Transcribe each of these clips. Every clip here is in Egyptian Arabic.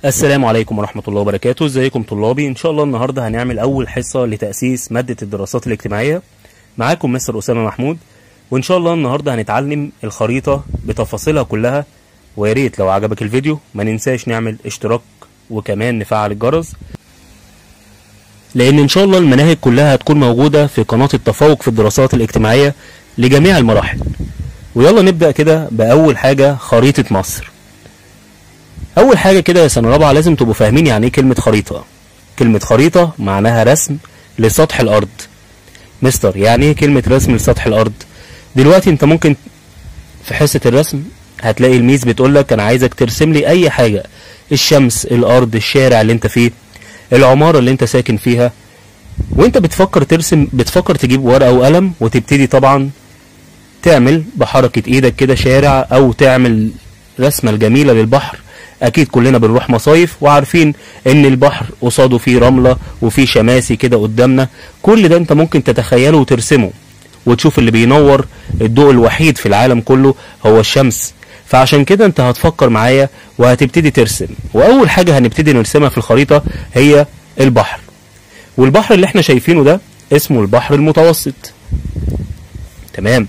السلام عليكم ورحمة الله وبركاته ازيكم طلابي ان شاء الله النهاردة هنعمل اول حصة لتأسيس مادة الدراسات الاجتماعية معاكم مستر أسامة محمود وان شاء الله النهاردة هنتعلم الخريطة بتفاصيلها كلها ويا ريت لو عجبك الفيديو ما ننساش نعمل اشتراك وكمان نفعل الجرس لان ان شاء الله المناهج كلها هتكون موجودة في قناة التفوق في الدراسات الاجتماعية لجميع المراحل ويلا نبدأ كده بأول حاجة خريطة مصر اول حاجه كده يا سنه رابعه لازم تبقوا فاهمين يعني ايه كلمه خريطه كلمه خريطه معناها رسم لسطح الارض مستر يعني ايه كلمه رسم لسطح الارض دلوقتي انت ممكن في حصه الرسم هتلاقي الميس بتقول لك انا عايزك ترسم لي اي حاجه الشمس الارض الشارع اللي انت فيه العماره اللي انت ساكن فيها وانت بتفكر ترسم بتفكر تجيب ورقه وقلم وتبتدي طبعا تعمل بحركه ايدك كده شارع او تعمل رسمه الجميله للبحر اكيد كلنا بنروح مصايف وعارفين ان البحر قصاده فيه رمله وفيه شماسي كده قدامنا كل ده انت ممكن تتخيله وترسمه وتشوف اللي بينور الضوء الوحيد في العالم كله هو الشمس فعشان كده انت هتفكر معايا وهتبتدي ترسم واول حاجه هنبتدي نرسمها في الخريطه هي البحر والبحر اللي احنا شايفينه ده اسمه البحر المتوسط تمام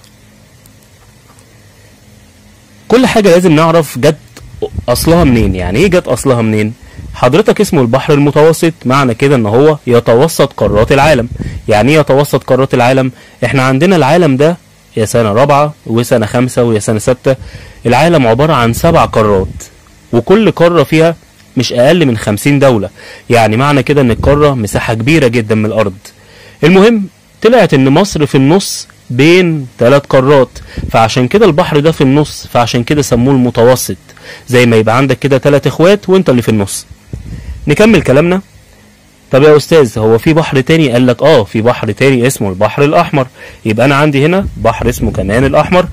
كل حاجه لازم نعرف جت اصلها منين يعني ايه جت اصلها منين حضرتك اسمه البحر المتوسط معنى كده ان هو يتوسط قارات العالم يعني ايه يتوسط قارات العالم احنا عندنا العالم ده يا سنة رابعة وسنة خمسة ويا سنة ستة العالم عبارة عن سبع قارات وكل قارة فيها مش اقل من خمسين دولة يعني معنى كده ان القارة مساحة كبيرة جدا من الارض المهم طلعت ان مصر في النص بين ثلاث قارات فعشان كده البحر ده في النص فعشان كده سموه المتوسط زي ما يبقى عندك كده ثلاث اخوات وانت اللي في النص نكمل كلامنا طب يا استاذ هو في بحر تاني قال لك اه في بحر تاني اسمه البحر الاحمر يبقى انا عندي هنا بحر اسمه كمان الاحمر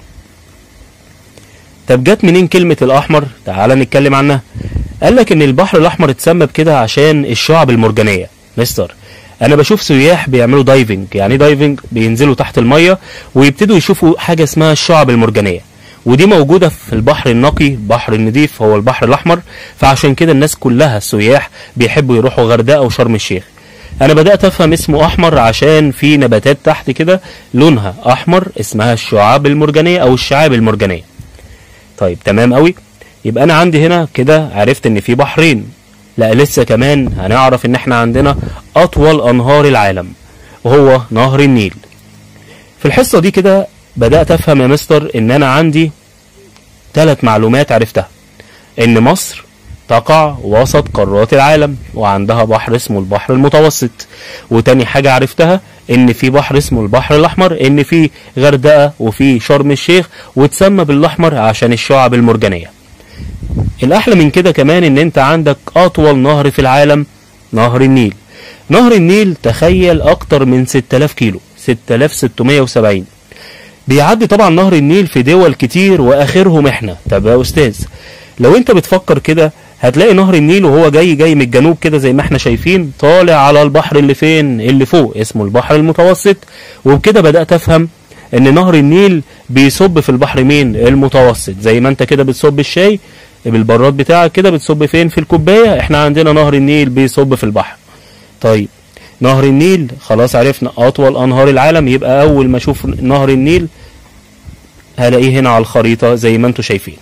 طب جت منين كلمة الاحمر تعال نتكلم عنها قال لك ان البحر الاحمر اتسمى بكده عشان الشعب المرجانية مستر انا بشوف سياح بيعملوا دايفنج يعني دايفنج بينزلوا تحت المية ويبتدوا يشوفوا حاجة اسمها الشعب المرجانية ودي موجودة في البحر النقي البحر النضيف هو البحر الأحمر فعشان كده الناس كلها السياح بيحبوا يروحوا غردقة وشرم الشيخ أنا بدأت أفهم اسمه أحمر عشان في نباتات تحت كده لونها أحمر اسمها الشعاب المرجانية أو الشعاب المرجانية طيب تمام قوي يبقى أنا عندي هنا كده عرفت إن في بحرين لا لسه كمان هنعرف إن إحنا عندنا أطول أنهار العالم وهو نهر النيل في الحصة دي كده بدأت أفهم يا مستر إن أنا عندي ثلاث معلومات عرفتها إن مصر تقع وسط قارات العالم وعندها بحر اسمه البحر المتوسط وتاني حاجة عرفتها إن في بحر اسمه البحر الأحمر إن في غردقة وفي شرم الشيخ وتسمى بالأحمر عشان الشعب المرجانية الأحلى من كده كمان إن أنت عندك أطول نهر في العالم نهر النيل نهر النيل تخيل أكتر من 6000 كيلو 6670 بيعدي طبعا نهر النيل في دول كتير واخرهم احنا طب يا استاذ لو انت بتفكر كده هتلاقي نهر النيل وهو جاي جاي من الجنوب كده زي ما احنا شايفين طالع على البحر اللي فين اللي فوق اسمه البحر المتوسط وبكده بدأت افهم ان نهر النيل بيصب في البحر مين المتوسط زي ما انت كده بتصب الشاي بالبراد بتاعك كده بتصب فين في الكوبايه احنا عندنا نهر النيل بيصب في البحر طيب نهر النيل خلاص عرفنا اطول انهار العالم يبقى اول ما اشوف نهر النيل هلاقيه هنا على الخريطة زي ما انتم شايفين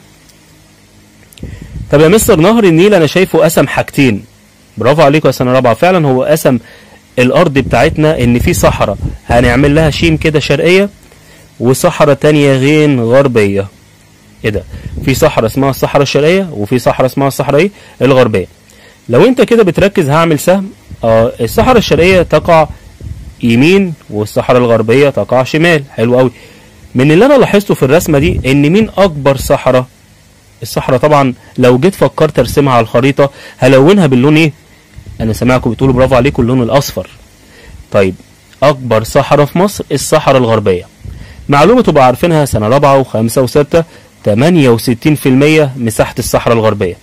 طب يا مستر نهر النيل انا شايفه قسم حاجتين برافو عليكم يا سنة رابعة فعلا هو قسم الارض بتاعتنا ان في صحراء هنعمل لها شيم كده شرقية وصحراء تانية غين غربية ايه ده في صحراء اسمها الصحراء الشرقية وفي صحراء اسمها الصحراء ايه الغربية لو انت كده بتركز هعمل سهم اه الصحراء الشرقية تقع يمين والصحراء الغربية تقع شمال حلو قوي من اللي انا لاحظته في الرسمة دي ان مين اكبر صحراء الصحراء طبعا لو جيت فكرت ارسمها على الخريطة هلونها باللون ايه انا سامعكم بتقولوا برافو عليكم اللون الاصفر طيب اكبر صحراء في مصر الصحراء الغربية معلومة تبقى عارفينها سنة رابعة وخمسة وستة 68% مساحة الصحراء الغربية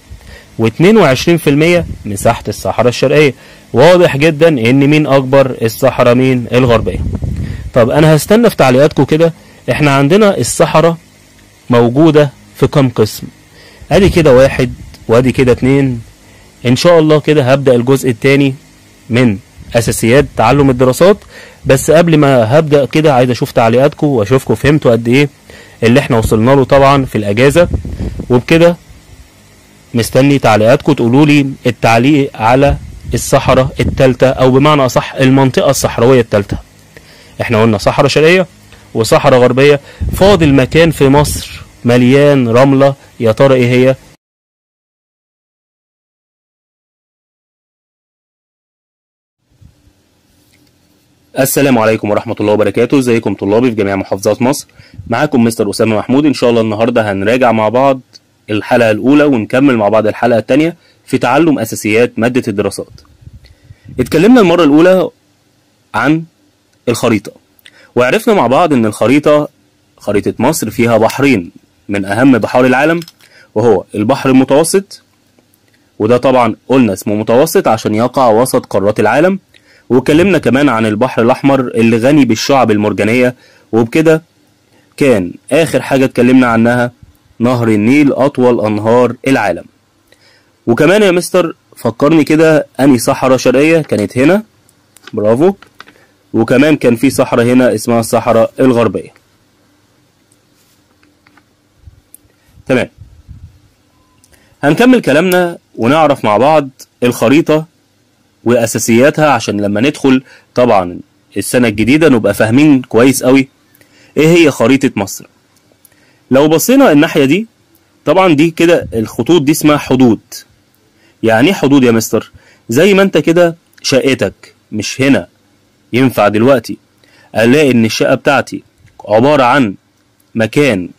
و22% مساحة الصحراء الشرقية واضح جدا ان مين اكبر الصحراء مين الغربية طب انا هستنى في تعليقاتكم كده احنا عندنا الصحراء موجودة في كم قسم ادي كده واحد وادي كده اتنين ان شاء الله كده هبدأ الجزء التاني من اساسيات تعلم الدراسات بس قبل ما هبدأ كده عايز اشوف تعليقاتكم واشوفكم فهمتوا قد ايه اللي احنا وصلنا له طبعا في الاجازة وبكده مستني تعليقاتكم تقولوا لي التعليق على الصحراء التالتة او بمعنى اصح المنطقة الصحراوية التالتة احنا قلنا صحراء شرقية وصحراء غربية فاضل مكان في مصر مليان رملة يا ترى ايه هي السلام عليكم ورحمة الله وبركاته ازيكم طلابي في جميع محافظات مصر معاكم مستر أسامة محمود إن شاء الله النهاردة هنراجع مع بعض الحلقة الأولى ونكمل مع بعض الحلقة الثانية في تعلم أساسيات مادة الدراسات اتكلمنا المرة الأولى عن الخريطة وعرفنا مع بعض إن الخريطة خريطة مصر فيها بحرين من أهم بحار العالم وهو البحر المتوسط وده طبعا قلنا اسمه متوسط عشان يقع وسط قارات العالم واتكلمنا كمان عن البحر الأحمر اللي غني بالشعب المرجانية وبكده كان آخر حاجة اتكلمنا عنها نهر النيل أطول أنهار العالم وكمان يا مستر فكرني كده أني صحراء شرقية كانت هنا برافو وكمان كان في صحراء هنا اسمها الصحراء الغربية تمام هنكمل كلامنا ونعرف مع بعض الخريطة واساسياتها عشان لما ندخل طبعا السنه الجديده نبقى فاهمين كويس قوي ايه هي خريطه مصر لو بصينا الناحيه دي طبعا دي كده الخطوط دي اسمها حدود يعني ايه حدود يا مستر زي ما انت كده شقتك مش هنا ينفع دلوقتي الاقي ان الشقه بتاعتي عباره عن مكان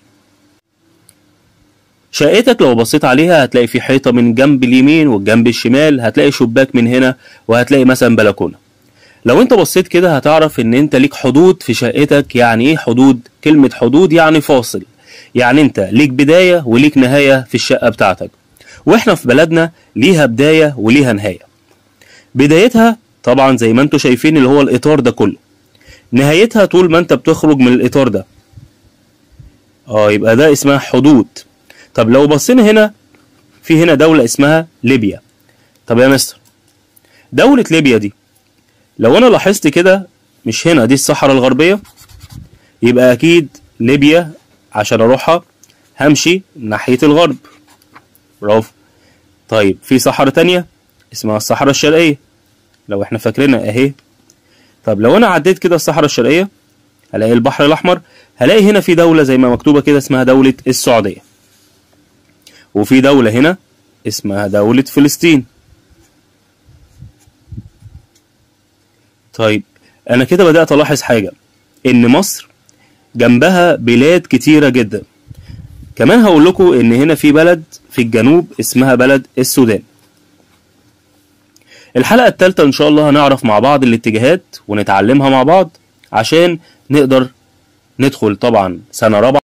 شقتك لو بصيت عليها هتلاقي في حيطة من جنب اليمين والجنب الشمال هتلاقي شباك من هنا وهتلاقي مثلا بلكونة لو انت بصيت كده هتعرف ان انت ليك حدود في شقتك يعني ايه حدود كلمة حدود يعني فاصل يعني انت ليك بداية وليك نهاية في الشقة بتاعتك واحنا في بلدنا ليها بداية وليها نهاية بدايتها طبعا زي ما انتوا شايفين اللي هو الاطار ده كله نهايتها طول ما انت بتخرج من الاطار ده اه يبقى ده اسمها حدود طب لو بصينا هنا في هنا دولة اسمها ليبيا طب يا مستر دولة ليبيا دي لو انا لاحظت كده مش هنا دي الصحراء الغربية يبقى اكيد ليبيا عشان اروحها همشي ناحية الغرب برافو طيب في صحراء تانية اسمها الصحراء الشرقية لو احنا فاكرينها اهي طب لو انا عديت كده الصحراء الشرقية هلاقي البحر الاحمر هلاقي هنا في دولة زي ما مكتوبة كده اسمها دولة السعودية وفي دولة هنا اسمها دولة فلسطين طيب أنا كده بدأت ألاحظ حاجة إن مصر جنبها بلاد كتيرة جدا كمان هقول لكم إن هنا في بلد في الجنوب اسمها بلد السودان الحلقة التالتة إن شاء الله هنعرف مع بعض الاتجاهات ونتعلمها مع بعض عشان نقدر ندخل طبعا سنة رابعة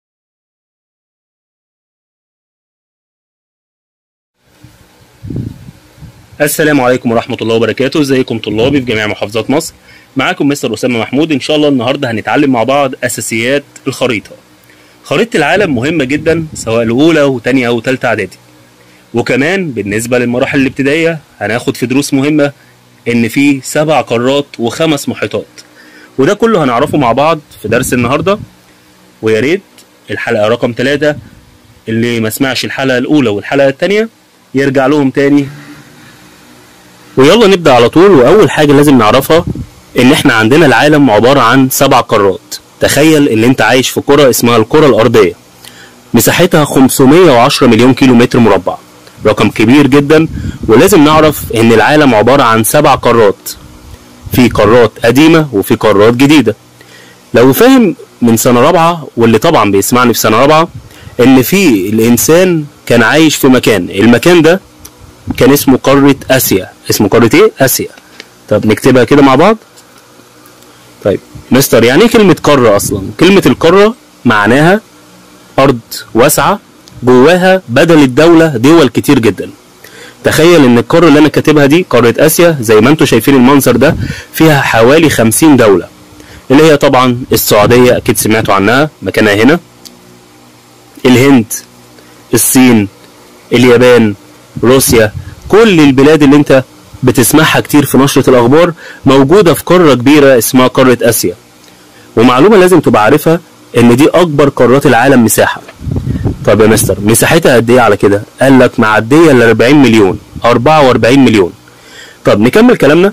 السلام عليكم ورحمة الله وبركاته ازيكم طلابي في جميع محافظات مصر معاكم مستر أسامة محمود إن شاء الله النهاردة هنتعلم مع بعض أساسيات الخريطة خريطة العالم مهمة جدا سواء الأولى وتانية أو تالتة إعدادي وكمان بالنسبة للمراحل الابتدائية هناخد في دروس مهمة إن في سبع قارات وخمس محيطات وده كله هنعرفه مع بعض في درس النهاردة ويا ريت الحلقة رقم ثلاثة اللي ما سمعش الحلقة الأولى والحلقة التانية يرجع لهم تاني ويلا نبدأ على طول وأول حاجة لازم نعرفها إن إحنا عندنا العالم عبارة عن سبع قارات تخيل إن أنت عايش في قارة اسمها الكرة الأرضية مساحتها 510 مليون كيلو متر مربع رقم كبير جدا ولازم نعرف إن العالم عبارة عن سبع قارات في قارات قديمة وفي قارات جديدة لو فاهم من سنة رابعة واللي طبعا بيسمعني في سنة رابعة إن في الإنسان كان عايش في مكان المكان ده كان اسمه قارة آسيا اسمه قارة إيه؟ آسيا طب نكتبها كده مع بعض طيب مستر يعني إيه كلمة قارة أصلا؟ كلمة القارة معناها أرض واسعة جواها بدل الدولة دول كتير جدا تخيل ان القارة اللي انا كاتبها دي قارة اسيا زي ما انتم شايفين المنظر ده فيها حوالي 50 دولة اللي هي طبعا السعودية اكيد سمعتوا عنها مكانها هنا الهند الصين اليابان روسيا كل البلاد اللي انت بتسمعها كتير في نشرة الأخبار موجودة في قارة كبيرة اسمها قارة آسيا ومعلومة لازم تبقى عارفها إن دي أكبر قارات العالم مساحة طب يا مستر مساحتها قد إيه على كده؟ قال لك معدية ل 40 مليون 44 مليون طب نكمل كلامنا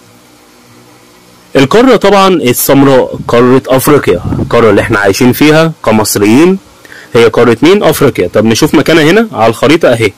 القارة طبعا السمراء قارة أفريقيا القارة اللي احنا عايشين فيها كمصريين هي قارة مين؟ أفريقيا طب نشوف مكانها هنا على الخريطة أهي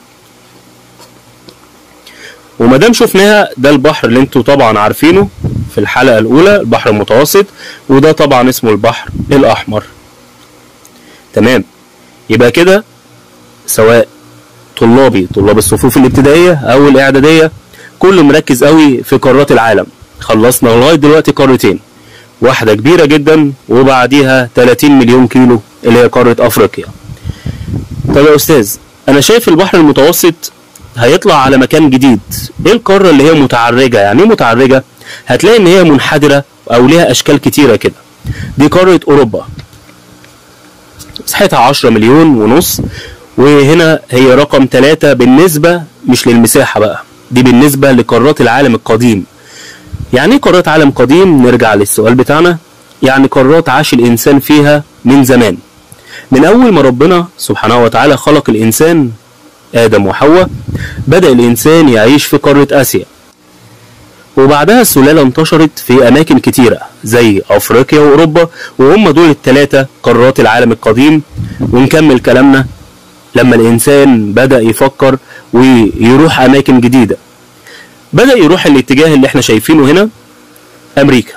وما دام شفناها ده البحر اللي انتوا طبعا عارفينه في الحلقة الأولى البحر المتوسط وده طبعا اسمه البحر الأحمر تمام يبقى كده سواء طلابي طلاب الصفوف الابتدائية أو الإعدادية كله مركز قوي في قارات العالم خلصنا لغاية دلوقتي قارتين واحدة كبيرة جدا وبعديها 30 مليون كيلو اللي هي قارة أفريقيا طب يا أستاذ أنا شايف البحر المتوسط هيطلع على مكان جديد ايه القاره اللي هي متعرجه يعني ايه متعرجه هتلاقي ان هي منحدره او ليها اشكال كتيره كده دي قاره اوروبا مساحتها 10 مليون ونص وهنا هي رقم ثلاثة بالنسبة مش للمساحة بقى دي بالنسبة لقارات العالم القديم يعني ايه قارات عالم قديم نرجع للسؤال بتاعنا يعني قارات عاش الإنسان فيها من زمان من أول ما ربنا سبحانه وتعالى خلق الإنسان آدم وحواء بدأ الإنسان يعيش في قارة آسيا وبعدها السلالة انتشرت في أماكن كتيرة زي أفريقيا وأوروبا وهم دول التلاتة قارات العالم القديم ونكمل كلامنا لما الإنسان بدأ يفكر ويروح أماكن جديدة بدأ يروح الاتجاه اللي احنا شايفينه هنا أمريكا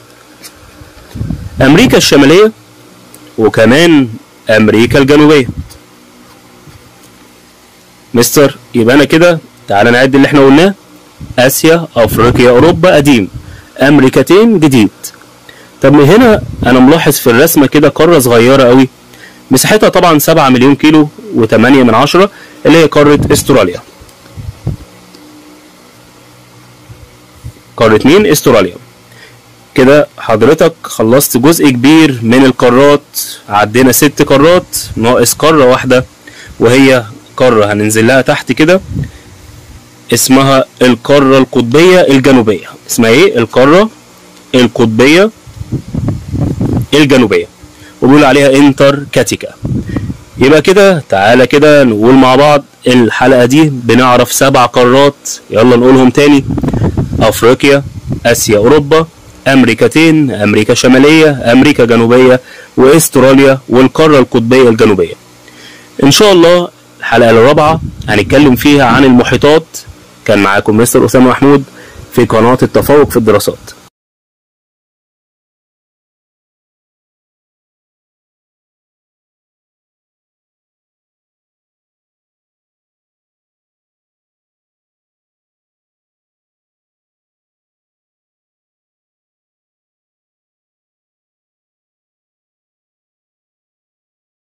أمريكا الشمالية وكمان أمريكا الجنوبية مستر يبقى انا كده تعالى نعد اللي احنا قلناه اسيا افريقيا اوروبا قديم امريكتين جديد طب من هنا انا ملاحظ في الرسمه كده قاره صغيره قوي مساحتها طبعا 7 مليون كيلو و8 من عشرة اللي هي قاره استراليا قاره مين استراليا كده حضرتك خلصت جزء كبير من القارات عدينا ست قارات ناقص قاره واحده وهي قارة هننزل لها تحت كده اسمها القارة القطبية الجنوبية اسمها ايه القارة القطبية الجنوبية وبيقول عليها انتر كاتيكا يبقى كده تعالى كده نقول مع بعض الحلقة دي بنعرف سبع قارات يلا نقولهم تاني افريقيا اسيا اوروبا امريكتين امريكا شمالية امريكا جنوبية واستراليا والقارة القطبية الجنوبية ان شاء الله الحلقة الرابعة هنتكلم فيها عن المحيطات كان معاكم مستر أسامة محمود في قناة التفوق في الدراسات